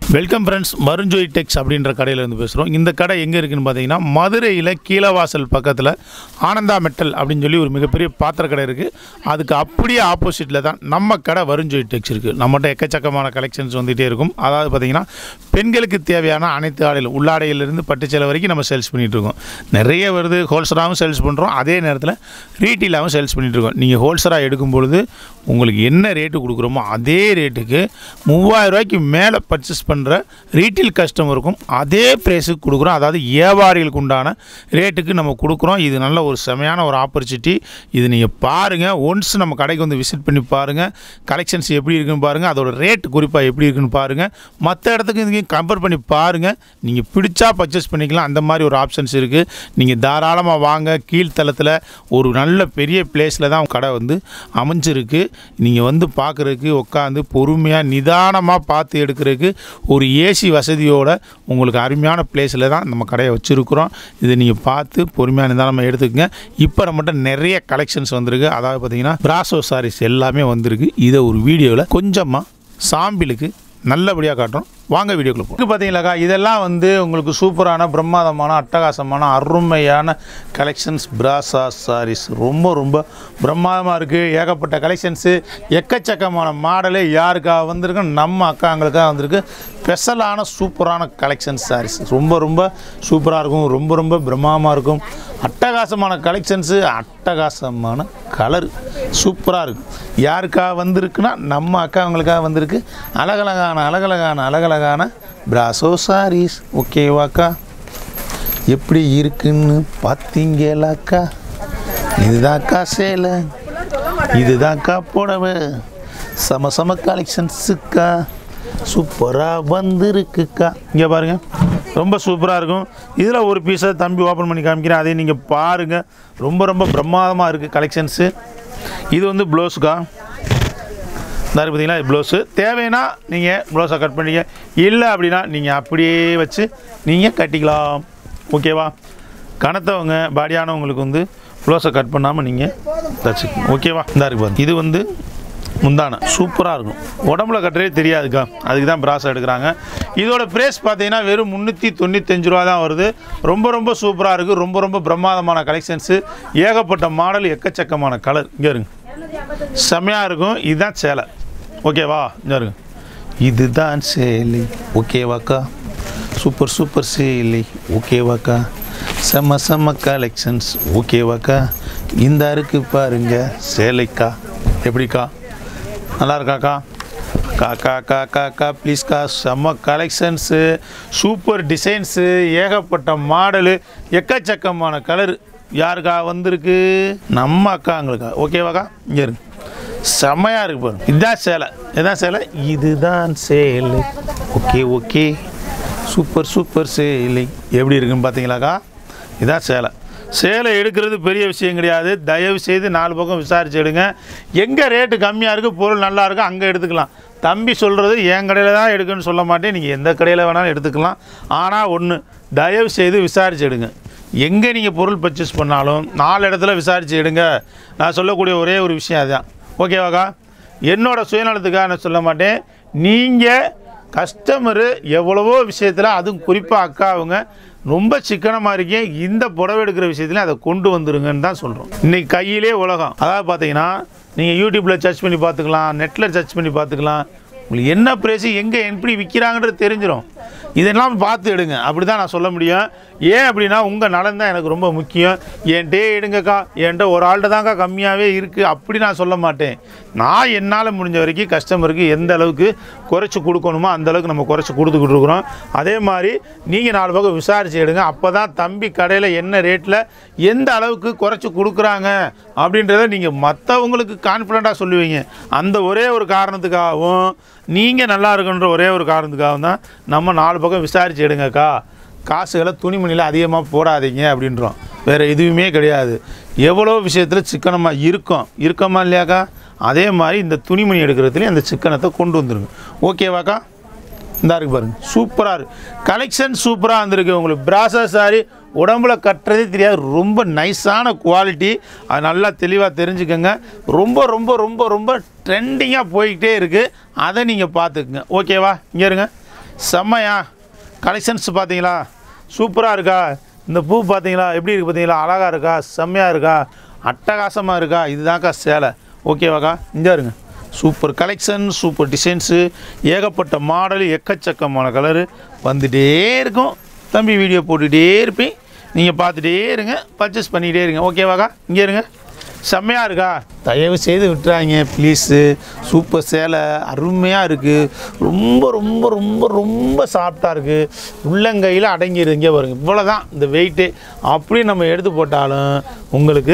welcome friends மருஞ்சோய் டெக்ஸ் அப்படின்ற கடையில் இருந்து பேசுகிறோம் இந்த கடை எங்கே இருக்குன்னு பார்த்தீங்கன்னா மதுரையில் கீழவாசல் பக்கத்தில் ஆனந்தா மெட்டல் அப்படின்னு சொல்லி ஒரு மிகப்பெரிய பாத்திர கடை இருக்குது அதுக்கு அப்படியே ஆப்போசிட்டில் தான் நம்ம கடை வருஞ்சோய் டெக்ஸ் இருக்குது நம்மகிட்ட எக்கச்சக்கமான கலெக்ஷன்ஸ் வந்துகிட்டே இருக்கும் அதாவது பார்த்தீங்கன்னா பெண்களுக்கு தேவையான அனைத்து ஆடைகளும் உள்ளாடையிலிருந்து பட்டுச்சேலை வரைக்கும் நம்ம சேல்ஸ் பண்ணிகிட்டு இருக்கோம் நிறைய வருது ஹோல்சராகவும் சேல்ஸ் பண்ணுறோம் அதே நேரத்தில் ரீட்டெயிலாகவும் சேல்ஸ் பண்ணிகிட்டு இருக்கோம் நீங்கள் ஹோல்சராக எடுக்கும் பொழுது உங்களுக்கு என்ன ரேட்டு கொடுக்குறோமோ அதே ரேட்டுக்கு மூவாயிரம் ரூபாய்க்கு மேலே பர்ச்சேஸ் பண்ணுற ரீட்டெயில் கஸ்டமருக்கும் அதே ப்ரைஸுக்கு கொடுக்குறோம் அதாவது வியாபாரிகளுக்கு உண்டான ரேட்டுக்கு நம்ம கொடுக்குறோம் இது நல்ல ஒரு செமையான ஒரு ஆப்பர்ச்சுனிட்டி இது நீங்கள் பாருங்கள் ஒன்ஸ் நம்ம கடைக்கு வந்து விசிட் பண்ணி பாருங்கள் கலெக்ஷன்ஸ் எப்படி இருக்குன்னு பாருங்கள் அதோட ரேட் குறிப்பாக எப்படி இருக்குன்னு பாருங்கள் மற்ற இடத்துக்கு இதுக்கு கம்பேர் பண்ணி பாருங்கள் நீங்கள் பிடிச்சா பர்ச்சேஸ் பண்ணிக்கலாம் அந்த மாதிரி ஒரு ஆப்ஷன்ஸ் இருக்குது நீங்கள் தாராளமாக வாங்க கீழ்த்தளத்தில் ஒரு நல்ல பெரிய பிளேஸில் தான் கடை வந்து அமைஞ்சிருக்கு நீங்கள் வந்து பார்க்குறதுக்கு உட்காந்து பொறுமையாக நிதானமாக பார்த்து எடுக்கிறதுக்கு ஒரு ஏசி வசதியோட உங்களுக்கு அருமையான பிளேஸில் தான் நம்ம கடையை வச்சுருக்குறோம் இதை நீங்கள் பார்த்து பொறுமையாக நிதானமாக எடுத்துக்கங்க இப்போ நம்மகிட்ட நிறைய கலெக்ஷன்ஸ் வந்திருக்கு அதாவது பார்த்தீங்கன்னா பிராசோ சாரீஸ் எல்லாமே வந்திருக்கு இதை ஒரு வீடியோவில் கொஞ்சமாக சாம்பிளுக்கு நல்லபடியாக காட்டுறோம் வாங்க வீடியோக்குள்ள போகும் பார்த்தீங்களாக்கா இதெல்லாம் வந்து உங்களுக்கு சூப்பரான பிரம்மாதமான அட்டகாசமான அருமையான கலெக்ஷன்ஸ் பிராசா சாரீஸ் ரொம்ப ரொம்ப பிரம்மாதமாக இருக்குது ஏகப்பட்ட கலெக்ஷன்ஸு எக்கச்சக்கமான மாடலு யாருக்காக வந்திருக்கு நம்ம அக்காங்களுக்காக வந்திருக்கு ஸ்பெஷலான சூப்பரான கலெக்ஷன்ஸ் சாரீஸ் ரொம்ப ரொம்ப சூப்பராக இருக்கும் ரொம்ப ரொம்ப பிரம்மாதமாக இருக்கும் அட்டகாசமான கலெக்ஷன்ஸு அட்டகாசமான கலர் சூப்பராக இருக்கும் யாருக்காக வந்திருக்குன்னா நம்ம அக்காங்களுக்காக வந்திருக்கு அழகழகான அழகழகான அழகழகான பிராசோ சாரீஸ் ஓகேவாக்கா எப்படி இருக்குன்னு பார்த்தீங்களாக்கா இதுதான்க்கா சேலை இதுதான்க்கா புடவை சம சம கலெக்ஷன்ஸுக்கா சூப்பராக வந்திருக்குக்கா இங்கே பாருங்கள் ரொம்ப சூப்பராக இருக்கும் இதில் ஒரு பீஸை தம்பி ஓப்பன் பண்ணி காமிக்கிறேன் அதையும் நீங்கள் பாருங்கள் ரொம்ப ரொம்ப பிரமாதமாக இருக்குது கலெக்ஷன்ஸு இது வந்து ப்ளவுஸுக்கா இந்த இருக்கு பார்த்தீங்களா ப்ளவுஸு தேவைன்னா நீங்கள் ப்ளவுஸை கட் பண்ணிக்க இல்லை அப்படின்னா நீங்கள் அப்படியே வச்சு நீங்கள் கட்டிக்கலாம் ஓகேவா கனத்தவங்க பாடியானவங்களுக்கு வந்து ப்ளவுஸை கட் பண்ணாமல் நீங்கள் தச்சுக்கணும் ஓகேவா இந்த இருக்கு பாருங்க இது வந்து முந்தானை சூப்பராக இருக்கும் உடம்புல கட்டுறதே தெரியாதுக்கா அதுக்கு தான் பிராஸ் எடுக்கிறாங்க இதோட ப்ரைஸ் பார்த்தீங்கன்னா வெறும் முந்நூற்றி தொண்ணூத்தஞ்சு ரூபா தான் வருது ரொம்ப ரொம்ப சூப்பராக இருக்குது ரொம்ப ரொம்ப பிரமாதமான கலெக்ஷன்ஸு ஏகப்பட்ட மாடல் எக்கச்சக்கமான கலர் இங்கே இருங்க செம்மையாக இருக்கும் இதுதான் சேலை ஓகேவா இங்கே இருங்க இதுதான் சேலை ஓகேவாக்கா சூப்பர் சூப்பர் சேலை ஓகேவாக்கா செம்ம செம்ம கலெக்ஷன்ஸ் ஓகேவாக்கா இந்த அருக்கு பாருங்க சேலைக்கா எப்படிக்கா நல்லா இருக்காக்கா காக்கா காக்கா கா ப்ளீஸ்க்கா செம்ம கலெக்ஷன்ஸு சூப்பர் டிசைன்ஸு ஏகப்பட்ட மாடலு எக்கச்சக்கமான கலர் யாருக்கா வந்திருக்கு நம்ம அக்காங்களுக்கா ஓகேவாக்கா இங்கே இருக்கு செம்மையாக இருக்கு பாருங்க இதுதான் சேலை இதுதான் சேலை இதுதான் சேலை ஓகே ஓகே சூப்பர் சூப்பர் சேலை எப்படி இருக்குன்னு பார்த்தீங்களாக்கா இதான் சேலை சேலை எடுக்கிறது பெரிய விஷயம் கிடையாது தயவு செய்து நாலு பக்கம் விசாரிச்சு எடுங்க எங்கே ரேட்டு கம்மியாக இருக்குது பொருள் நல்லா இருக்கோ அங்கே எடுத்துக்கலாம் தம்பி சொல்கிறது என் கடையில் தான் எடுக்கணும்னு சொல்ல மாட்டேன் நீங்கள் எந்த கடையில் வேணாலும் எடுத்துக்கலாம் ஆனால் ஒன்று தயவு செய்து விசாரிச்சு எடுங்க எங்கே நீங்கள் பொருள் பர்ச்சேஸ் பண்ணாலும் நாலு இடத்துல விசாரித்து எடுங்க நான் சொல்லக்கூடிய ஒரே ஒரு விஷயம் அதுதான் ஓகேவாக்கா என்னோட சுயநலத்துக்காக நான் சொல்ல மாட்டேன் நீங்கள் கஸ்டமரு எவ்வளவோ விஷயத்தில் அதுவும் குறிப்பாக அக்கா அவங்க ரொம்ப சிக்கனமாக இருக்கேன் இந்த புடவை எடுக்கிற விஷயத்தில் அதை கொண்டு வந்துருங்கன்னு தான் சொல்கிறோம் இன்றைக்கி கையிலே உலகம் அதாவது பார்த்தீங்கன்னா நீங்கள் யூடியூப்பில் சர்ச் பண்ணி பார்த்துக்கலாம் நெட்டில் சர்ச் பண்ணி பார்த்துக்கலாம் உங்களுக்கு என்ன ப்ரைஸு எங்கே எப்படி விற்கிறாங்கன்றது தெரிஞ்சிடும் இதெல்லாம் பார்த்து எடுங்க அப்படி தான் நான் சொல்ல முடியும் ஏன் அப்படின்னா உங்கள் நலன் தான் எனக்கு ரொம்ப முக்கியம் என்கிட்டே எடுங்கக்கா என்கிட்ட ஒரு ஆள்கிட்ட தான்க்கா கம்மியாகவே இருக்குது அப்படி நான் சொல்ல மாட்டேன் நான் என்னால் முடிஞ்ச வரைக்கும் கஸ்டமருக்கு எந்த அளவுக்கு குறைச்சி கொடுக்கணுமோ அந்த அளவுக்கு நம்ம குறைச்சி கொடுத்துக்கிட்டு இருக்கிறோம் அதே மாதிரி நீங்கள் நாலு பக்கம் விசாரித்து எடுங்க அப்போ தான் தம்பி கடையில் என்ன ரேட்டில் எந்த அளவுக்கு குறைச்சி கொடுக்குறாங்க அப்படின்றத நீங்கள் மற்றவங்களுக்கு கான்ஃபிடண்ட்டாக சொல்லுவீங்க அந்த ஒரே ஒரு காரணத்துக்காகவும் நீங்கள் நல்லா இருக்குன்ற ஒரே ஒரு காரணத்துக்காகவும் தான் நம்ம நாலு பக்கம் விசாரித்து எடுங்கக்கா காசுகளை துணிமணியில் அதிகமாக போடாதீங்க அப்படின்றோம் வேறு எதுவுமே கிடையாது எவ்வளோ விஷயத்தில் சிக்கனமாக இருக்கும் இருக்கமா இல்லையாக்கா அதே மாதிரி இந்த துணிமணி எடுக்கிறதுலேயும் அந்த சிக்கனத்தை கொண்டு வந்துருங்க ஓகேவாக்கா இந்த இருக்கு பாருங்க சூப்பராக இருக்கு கலெக்ஷன் சூப்பராக வந்திருக்கு உங்களுக்கு பிராசா சாரி உடம்புல கட்டுறதே தெரியாது ரொம்ப நைஸான குவாலிட்டி அது நல்லா தெளிவாக தெரிஞ்சுக்கோங்க ரொம்ப ரொம்ப ரொம்ப ரொம்ப ட்ரெண்டிங்காக போய்கிட்டே இருக்குது அதை நீங்கள் பார்த்துக்குங்க ஓகேவா இங்கே இருங்க செம்மையா கலெக்ஷன்ஸ் பார்த்தீங்களா சூப்பராக இருக்கா இந்த பூ பார்த்தீங்களா எப்படி இருக்குது பார்த்தீங்களா அழகாக இருக்கா செம்மையாக இருக்கா அட்டகாசமாக இருக்கா இதுதான்க்கா சேலை ஓகேவாக்கா இங்கே இருங்க சூப்பர் கலெக்ஷன் சூப்பர் டிசைன்ஸு ஏகப்பட்ட மாடல் எக்கச்சக்கமான கலரு வந்துட்டே இருக்கும் தம்பி வீடியோ போட்டுகிட்டே இருப்பேன் நீங்கள் பார்த்துட்டே இருங்க பர்ச்சேஸ் பண்ணிகிட்டே இருங்க ஓகேவாக்கா இங்கே இருங்க செம்மையாக இருக்கா தயவு செய்து விட்டுறாங்க ப்ளீஸு சூப்பர் சேலை அருமையாக இருக்குது ரொம்ப ரொம்ப ரொம்ப ரொம்ப சாஃப்டாக இருக்குது உள்ளங்கையில் அடங்கிடுது இங்கே பாருங்க இவ்வளோ தான் இந்த வெயிட்டு அப்படியே நம்ம எடுத்து போட்டாலும் உங்களுக்கு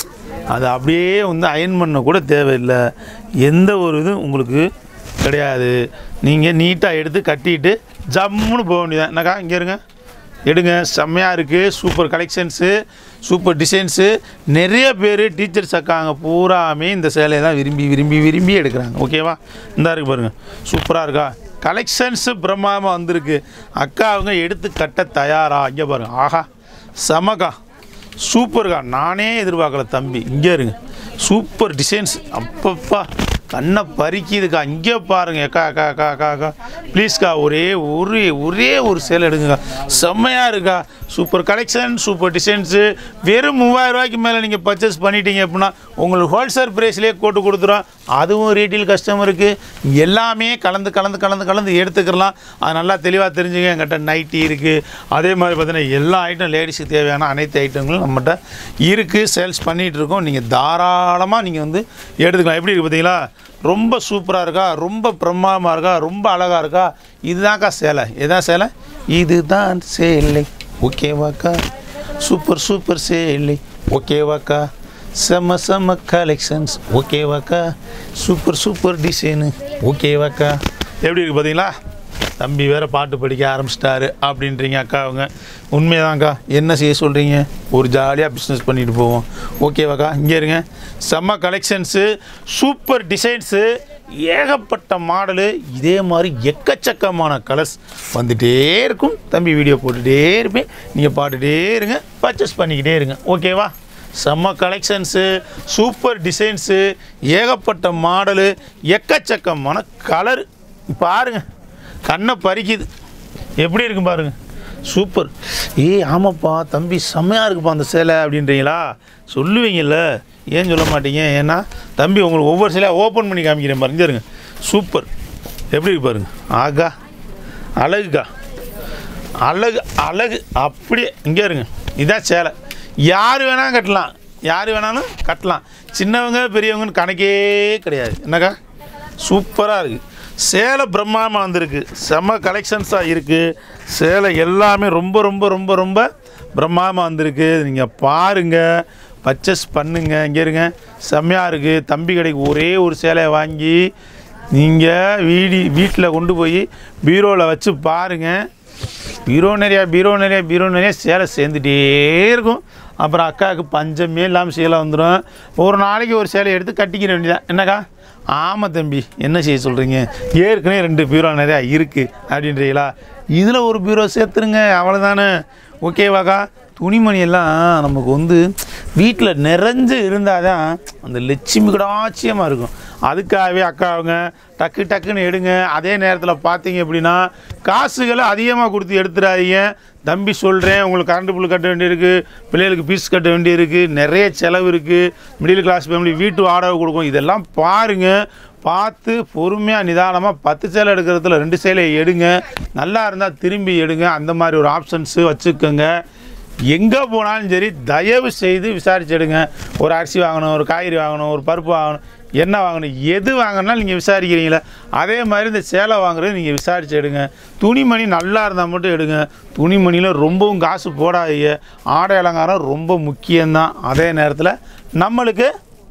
அது அப்படியே வந்து அயன் பண்ண கூட தேவையில்லை எந்த ஒரு இதுவும் உங்களுக்கு கிடையாது நீங்கள் நீட்டாக எடுத்து கட்டிட்டு ஜம்முன்னு போக வேண்டியதான் என்னக்கா இங்கே இருங்க எடுங்க செம்மையாக இருக்குது சூப்பர் கலெக்ஷன்ஸு சூப்பர் டிசைன்ஸு நிறைய பேர் டீச்சர்ஸ் அக்காங்க பூராமே இந்த சேலையை தான் விரும்பி விரும்பி விரும்பி எடுக்கிறாங்க ஓகேவா இந்த இருக்கு பாருங்கள் சூப்பராக இருக்கா கலெக்ஷன்ஸு பிரம்மாண்டமாக வந்திருக்கு அக்கா அவங்க எடுத்து கட்ட தயாரா இங்கே பாருங்க ஆஹா செமக்கா சூப்பர்க்கா நானே எதிர்பார்க்கல தம்பி இங்கே இருங்க சூப்பர் டிசைன்ஸ் அப்பப்பா கண்ணை பறிக்குதுக்கா இங்கே பாருங்க அக்கா அக்கா அக்கா அக்கா அக்கா ப்ளீஸ்க்கா ஒரே ஒரே ஒரே ஒரு சேலை எடுங்கக்கா செம்மையாக இருக்கா சூப்பர் கலெக்ஷன் சூப்பர் டிசைன்ஸு வெறும் மூவாயிரம் ரூபாய்க்கு மேலே நீங்கள் பர்ச்சேஸ் பண்ணிட்டீங்க அப்படின்னா உங்களுக்கு ஹோல்சேல் ப்ரைஸ்லேயே போட்டு கொடுத்துரும் அதுவும் ரீட்டெயில் கஸ்டமருக்கு எல்லாமே கலந்து கலந்து கலந்து கலந்து எடுத்துக்கலாம் அது நல்லா தெளிவாக தெரிஞ்சுங்க என்கிட்ட நைட்டி இருக்குது அதே மாதிரி பார்த்தீங்கன்னா எல்லா ஐட்டம் லேடிஸுக்கு தேவையான அனைத்து ஐட்டங்களும் நம்மகிட்ட இருக்குது சேல்ஸ் பண்ணிகிட்டு இருக்கோம் நீங்கள் தாராளமாக நீங்கள் வந்து எடுத்துக்கலாம் எப்படி இருக்குது பார்த்தீங்களா ரொம்ப சூப்பராக இருக்கா ரொம்ப பிரமாதமாக இருக்கா ரொம்ப அழகாக இருக்கா இதுதான்க்கா சேலை இதுதான் சேலை இதுதான் சேலை ஓகேவாக்கா சூப்பர் சூப்பர் சேலை ஓகேவாக்கா செம்ம செம்ம கலெக்ஷன்ஸ் ஓகேவாக்கா சூப்பர் சூப்பர் டிசைனு ஓகேவாக்கா எப்படி இருக்குது பார்த்தீங்களா தம்பி வேறு பாட்டு படிக்க ஆரம்பிச்சிட்டாரு அப்படின்றீங்க அக்கா அவங்க உண்மைதான்க்கா என்ன செய்ய சொல்கிறீங்க ஒரு ஜாலியாக பிஸ்னஸ் பண்ணிட்டு போவோம் ஓகேவாக்கா இங்கே இருங்க செம்ம கலெக்ஷன்ஸு சூப்பர் டிசைன்ஸு ஏகப்பட்ட மாடலு இதே மாதிரி எக்கச்சக்கமான கலர்ஸ் வந்துகிட்டே இருக்கும் தம்பி வீடியோ போட்டுகிட்டே இருப்பேன் நீங்கள் பாட்டுகிட்டே இருங்க பர்ச்சேஸ் பண்ணிக்கிட்டே இருங்க ஓகேவா செம்ம கலெக்ஷன்ஸு சூப்பர் டிசைன்ஸு ஏகப்பட்ட மாடலு எக்கச்சக்கமான கலர் பாருங்க கண்ணை பறிக்குது எப்படி இருக்கும் பாருங்க சூப்பர் ஏய் ஆமாப்பா தம்பி செம்மையாக இருக்குப்பா அந்த சேலை அப்படின்றீங்களா சொல்லுவீங்கல்ல ஏன் சொல்ல மாட்டீங்க ஏன்னா தம்பி உங்களுக்கு ஒவ்வொரு சேலையாக ஓப்பன் பண்ணி காமிக்கிறேன் பாருங்க இருங்க சூப்பர் எப்படி இருக்கு பாருங்க ஆகா அழகுக்கா அழகு அழகு அப்படியே இங்கே இருங்க இதான் சேலை யார் வேணாலும் கட்டலாம் யார் வேணாலும் கட்டலாம் சின்னவங்க பெரியவங்கன்னு கணக்கே கிடையாது என்னக்கா சூப்பராக இருக்குது சேலை பிரம்மாண்டமாக வந்திருக்கு செம்ம கலெக்ஷன்ஸாக இருக்குது சேலை எல்லாமே ரொம்ப ரொம்ப ரொம்ப ரொம்ப பிரம்மாண்டமாக வந்திருக்கு நீங்கள் பாருங்கள் பர்ச்சேஸ் பண்ணுங்க இங்கே இருங்க செம்மையாக இருக்குது தம்பி கடைக்கு ஒரே ஒரு சேலையை வாங்கி நீங்கள் வீடி வீட்டில் கொண்டு போய் பீரோவில் வச்சு பாருங்கள் பீரோ நிறையா பீரோ நிறையா பீரோ நிறையா சேலை சேர்ந்துட்டே இருக்கும் அப்புறம் அக்காவுக்கு பஞ்சமே இல்லாமல் சேலை வந்துடும் ஒரு நாளைக்கு ஒரு சேலை எடுத்து கட்டிக்கிற வேண்டியதான் என்னக்கா ஆமாம் தம்பி என்ன செய்ய சொல்கிறீங்க ஏற்கனவே ரெண்டு பீரோ நிறையா இருக்குது அப்படின்றீங்களா இதில் ஒரு பீரோ சேர்த்துருங்க அவ்வளோதானே ஓகேவாக்கா துணிமணி எல்லாம் நமக்கு வந்து வீட்டில் நிறைஞ்சு இருந்தால் தான் அந்த லட்சுமி கடாட்சியமாக இருக்கும் அதுக்காகவே அக்கா அவங்க டக்கு டக்குன்னு எடுங்க அதே நேரத்தில் பார்த்தீங்க அப்படின்னா காசுகளை அதிகமாக கொடுத்து எடுத்துடாதீங்க தம்பி சொல்கிறேன் உங்களுக்கு கரண்ட் பில் கட்ட வேண்டியிருக்கு பிள்ளைகளுக்கு ஃபீஸ் கட்ட வேண்டியிருக்கு நிறைய செலவு இருக்குது மிடில் கிளாஸ் ஃபேமிலி வீட்டு வாடகை கொடுக்கும் இதெல்லாம் பாருங்கள் பார்த்து பொறுமையாக நிதானமாக பத்து சேலை எடுக்கிறதுல ரெண்டு சேலை எடுங்க நல்லா இருந்தால் திரும்பி எடுங்க அந்த மாதிரி ஒரு ஆப்ஷன்ஸு வச்சுக்கோங்க எங்கே போனாலும் சரி தயவு செய்து விசாரிச்சு எடுங்க ஒரு அரிசி வாங்கணும் ஒரு காய்கறி வாங்கணும் ஒரு பருப்பு வாங்கணும் என்ன வாங்கணும் எது வாங்கினாலும் நீங்கள் விசாரிக்கிறீங்களே அதே மாதிரி இந்த சேலை வாங்குறது நீங்கள் விசாரிச்சு எடுங்க துணிமணி நல்லா இருந்தால் மட்டும் எடுங்க துணிமணியில் ரொம்பவும் காசு போடாதீங்க ஆடை அலங்காரம் ரொம்ப முக்கியம்தான் அதே நேரத்தில் நம்மளுக்கு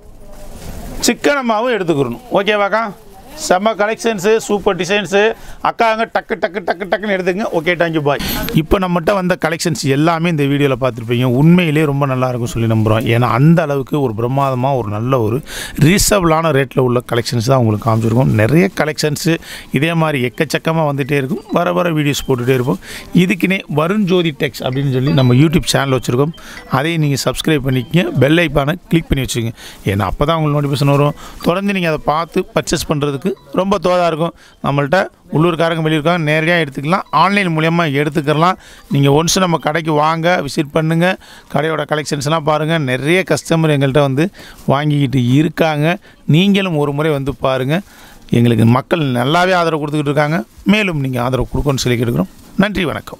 சிக்கனமாகவும் எடுத்துக்கிறணும் ஓகேவாக்கா செம்ம கலெக்ஷன்ஸு சூப்பர் டிசைன்ஸு அக்காங்க டக்கு டக்கு டக்கு டக்குன்னு எடுத்துங்க ஓகே தேங்க்யூ பாய் இப்போ நம்மகிட்ட வந்த கலெக்ஷன்ஸ் எல்லாமே இந்த வீடியோவில் பார்த்துருப்பீங்க உண்மையிலே ரொம்ப நல்லா இருக்கும் சொல்லி நம்புகிறோம் ஏன்னா அந்த அளவுக்கு ஒரு பிரமாதமாக ஒரு நல்ல ஒரு ரீசனபிளான ரேட்டில் உள்ள கலெக்ஷன்ஸ் தான் உங்களுக்கு காமிச்சிருக்கோம் நிறைய கலெக்ஷன்ஸு இதே மாதிரி எக்கச்சக்கமாக வந்துகிட்டே இருக்கும் வர வர வீடியோஸ் போட்டுகிட்டே இருப்போம் இதுக்குன்னே வருண் ஜோதி டெக்ஸ் அப்படின்னு சொல்லி நம்ம யூடியூப் சேனல் வச்சுருக்கோம் அதையும் நீங்கள் சப்ஸ்கிரைப் பண்ணிக்கங்க பெல் ஐக்கானை கிளிக் பண்ணி வச்சுக்கோங்க ஏன்னா அப்போ தான் உங்களுக்கு நோட்டிஃபிகேஷன் வரும் தொடர்ந்து நீங்கள் அதை பார்த்து பர்ச்சேஸ் பண்ணுறதுக்கு உங்களுக்கு ரொம்ப தோதாக இருக்கும் நம்மள்ட்ட உள்ளூர்காரங்க வெளியூர்காரங்க நேரடியாக எடுத்துக்கலாம் ஆன்லைன் மூலியமாக எடுத்துக்கலாம் நீங்கள் ஒன்ஸ் நம்ம கடைக்கு வாங்க விசிட் பண்ணுங்கள் கடையோட கலெக்ஷன்ஸ்லாம் பாருங்கள் நிறைய கஸ்டமர் எங்கள்கிட்ட வந்து வாங்கிக்கிட்டு இருக்காங்க நீங்களும் ஒரு முறை வந்து பாருங்கள் எங்களுக்கு மக்கள் நல்லாவே ஆதரவு கொடுத்துக்கிட்டு இருக்காங்க மேலும் நீங்கள் ஆதரவு கொடுக்கணும்னு சொல்லி கேட்டுக்கிறோம் நன்றி வணக்கம்